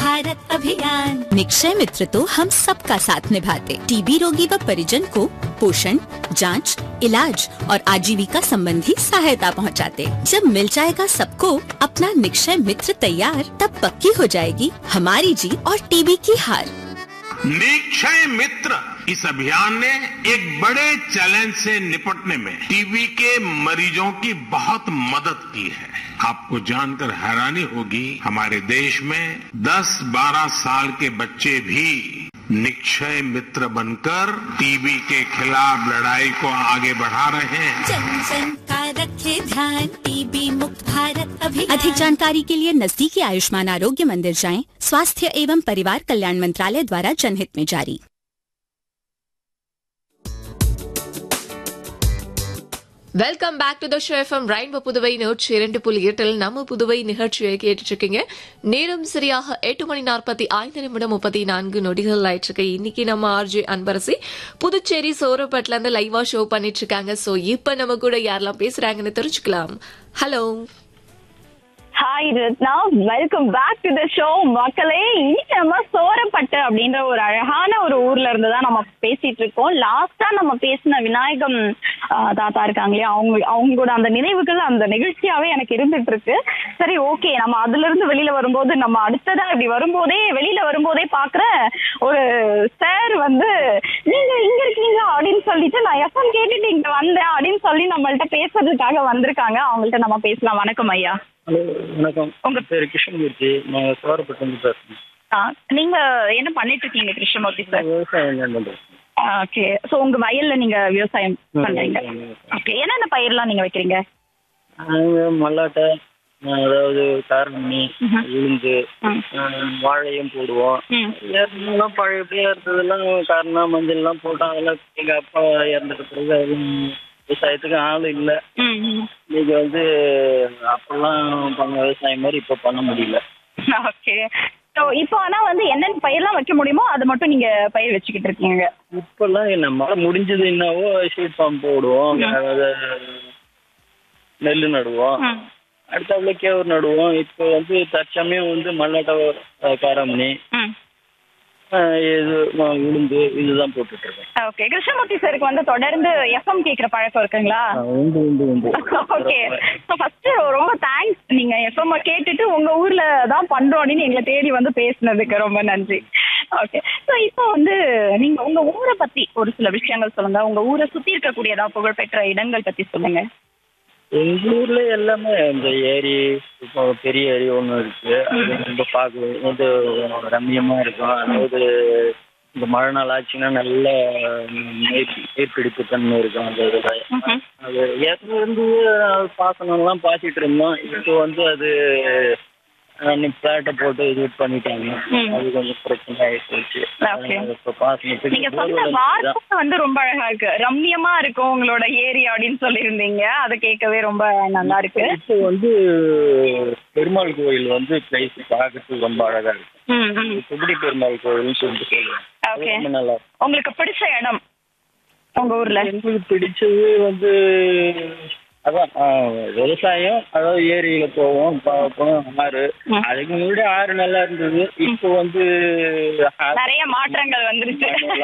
भारत अभियान निक्षय मित्र तो हम सबका साथ निभाते टीबी रोगी व परिजन को पोषण जांच, इलाज और आजीविका संबंधी सहायता पहुंचाते। जब मिल जाएगा सबको अपना निक्षय मित्र तैयार तब पक्की हो जाएगी हमारी जीत और टीबी की हार निक्षय मित्र इस अभियान ने एक बड़े चैलेंज से निपटने में टीबी के मरीजों की बहुत मदद की है आपको जानकर हैरानी होगी हमारे देश में 10-12 साल के बच्चे भी निक्षय मित्र बनकर टीबी के खिलाफ लड़ाई को आगे बढ़ा रहे हैं जन जन का रखे ध्यान टीबी मुक्त भारत अभियान अधिक जानकारी के लिए नजदीकी आयुष्मान आरोग्य मंदिर जाएं स्वास्थ्य एवं परिवार कल्याण मंत्रालय द्वारा जनहित में जारी welcome back to the show FM Rainbow Puduvai நூற்றி இரண்டு புள்ளி எட்டில் நம்ம புதுவை நிகழ்ச்சியை கேட்டுட்டு இருக்கீங்க நேரம் சரியாக எட்டு மணி நாற்பத்தி ஐந்து நிமிடம் முப்பத்தி நான்கு நொடிகள் ஆயிட்டு இருக்கு இன்னைக்கு நம்ம ஆர்ஜே அன்பரசி புதுச்சேரி சோரப்பட்ல இருந்து லைவா ஷோ பண்ணிட்டு இருக்காங்க சோ இப்ப நம்ம கூட யாரெல்லாம் பேசுறாங்கன்னு தெரிஞ்சுக்கலாம் hello hi Ratna welcome back to the show மக்களே இன்னைக்கு நம்ம சோரப்பட்டு அப்படின்ற ஒரு அழகான ஒரு ஊர்ல இருந்து தான் நம்ம பேசிட்டு இருக்கோம் லாஸ்டா நம்ம பேசின விநாயகம் ஆஹ், தாத்தா இருக்காங்க இல்லையா அவங்க அவங்களோட அந்த நினைவுகள் அந்த நிகழ்ச்சியாவே எனக்கு இருந்துட்டு இருக்கு சரி ஓகே நம்ம அதுல இருந்து வெளியில வரும்போது நம்ம அடுத்ததா இப்படி வரும்போதே வெளியில வரும்போதே பாக்குற ஒரு சார் வந்து நீங்க இங்க இருக்கீங்க அப்படின்னு சொல்லிட்டு நான் எஃப்எம் கேட்டுட்டு இங்க வந்தேன் அப்படின்னு சொல்லி நம்மள்ட்ட பேசுறதுக்காக வந்திருக்காங்க அவங்கள்ட்ட நம்ம பேசலாம் வணக்கம் ஐயா ஹலோ வணக்கம் உங்க- உங்க பேர் கிருஷ்ணமூர்த்தி நான் சோரப்பட்டு வந்து பேசுறேன் ஆ, நீங்க என்ன பண்ணிட்டு இருக்கீங்க கிருஷ்ணமூர்த்தி சார் நான் விவசாயம் தான் பண்றேன் ஓகே சோ உங்க வயல்ல நீங்க விவசாயம் பண்றீங்க ஓகே என்னென்ன பயிர்லாம் நீங்க வைக்கிறீங்க நாங்க மல்லாட்டை அஹ் அதாவது காரணி உளுந்து ம். அஹ் வாழையும் போடுவோம் ம். ஏற்கனவே பழைய பேர் இருந்ததெல்லாம் காரணம் மஞ்சள்லாம் போட்டோம் அதெல்லாம் எங்க அப்பா இறந்துட்ட பிறகு அதுவும் விவசாயத்துக்கு ஆள் இல்லை ம், ம். இன்னைக்கு வந்து அப்பெல்லாம் பண்ண விவசாயம் மாதிரி இப்போ பண்ண முடியல ஓகே ஸோ இப்போ ஆனா வந்து என்னென்ன பயிர்லாம் வைக்க முடியுமோ அது மட்டும் நீங்க பயிர் வச்சுக்கிட்டு இருக்கீங்க இப்பெல்லாம் நம்மளால முடிஞ்சது என்னவோ ஷீட் பம்ப் போடுவோம் அதாவது நெல் நடுவோம் ம். அடுத்தாப்புல கேவர் நடுவோம் இப்போ வந்து தற்சமயம் வந்து மல்லாட்டை அஹ், காராமணி ம். அஹ், இது ம- உளுந்து இதுதான் போட்டுட்டு இருக்கேன் ஓகே கிருஷ்ணமூர்த்தி சாருக்கு வந்து தொடர்ந்து எஃப்எம் கேட்குற பழக்கம் இருக்குங்களா அஹ், உண்டு உண்டு உண்டு ஓகே ஸோ ஃபர்ஸ்ட் ரொம்ப தேங்க்ஸ் நீங்க எஃப்எம் கேட்டுட்டு உங்க ஊர்ல தான் பண்றோம் அப்படின்னு எங்களை தேடி வந்து பேசுனதுக்கு ரொம்ப நன்றி ஓகே ஸோ இப்போ வந்து நீங்க உங்க ஊரை பத்தி ஒரு சில விஷயங்கள் சொல்லுங்க உங்க ஊரை சுத்தி இருக்கக்கூடிய ஏதாவது புகழ்பெற்ற இடங்கள் பத்தி சொல்லுங்க எங்க ஊர்ல எல்லாமே இந்த ஏரி இப்போ பெரிய ஏரி ஒன்று இருக்கு அது ரொம்ப பார்க்க வந்து ரம்மியமா இருக்கும் அதாவது இந்த மழை நாள் ஆச்சுன்னா நல்ல நீர் நீர்பிடிப்பு தன்மை இருக்கும் அந்த இதுல ம்ஹும். அது ஏற்கனவே இருந்து அது பாசனம்லாம் பாய்ச்சிட்டு இருந்தோம் இப்போ வந்து அது பிளாட்டை போட்டு இது பண்ணிட்டாங்க ம். அது கொஞ்சம் பிரச்சனை ஆயிடுச்சு Okay. இப்போ பாசனத்துக்கு நீங்க சொன்ன borewell தான். வார்த்தை வந்து ரொம்ப அழகா இருக்கு ரம்மியமா இருக்கும் உங்களோட ஏரி அப்படின்னு சொல்லியிருந்தீங்க அதை கேட்கவே ரொம்ப நல்லா இருக்கு இப்போ வந்து பெருமாள் கோயில் வந்து பிளேஸ் பார்க்கறதுக்கு ரொம்ப அழகா இருக்கு ம் ம் சுகுடி பெருமாள் கோயில்னு சொல்லிட்டு சொல்லுவேன் அது ஓகே ரொம்ப நல்லா இருக்கும். உங்களுக்கு பிடிச்ச இடம் உங்க ஊர்ல எங்களுக்கு பிடிச்சது வந்து அதான் ஆ, விவசாயம் அதாவது ஏரியில போவோம் பார்ப்போம் ஆறு ம். அதுக்கு முன்னாடி ஆறு நல்லா இருந்தது இப்போ வந்து ஆ- நிறைய மாற்றங்கள் வந்துருச்சு